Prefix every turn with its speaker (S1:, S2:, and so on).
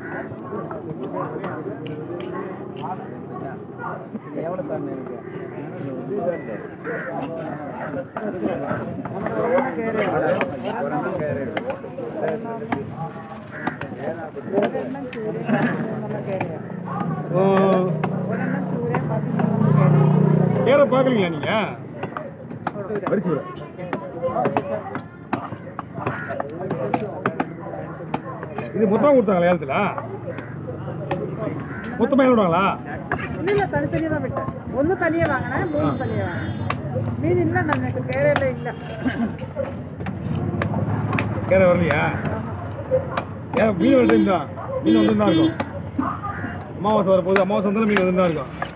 S1: எவ்வளோ சார் இருக்கு
S2: கேரை பார்க்கலீங்களா நீங்க வரிசை இது மொத்தமாக கொடுத்தாங்களா ஏலத்தில் மொத்தமாக ஏழு விடுவாங்களா
S3: இல்ல இல்ல தனித்தனியா தான் விட்டேன் ஒண்ணு தனியா வாங்கினேன் மூணு தனியா வாங்கினேன் மீதி இல்ல நமக்கு கேரையில இல்ல
S2: கேரை வரலையா ஏன் மீன் வந்துட்டு தான் மீன் வந்து தான் இருக்கும் அமாவாசை வரப்போகுது அமாவாசை வந்தாலும் மீன் வந்து தான் இருக்கும்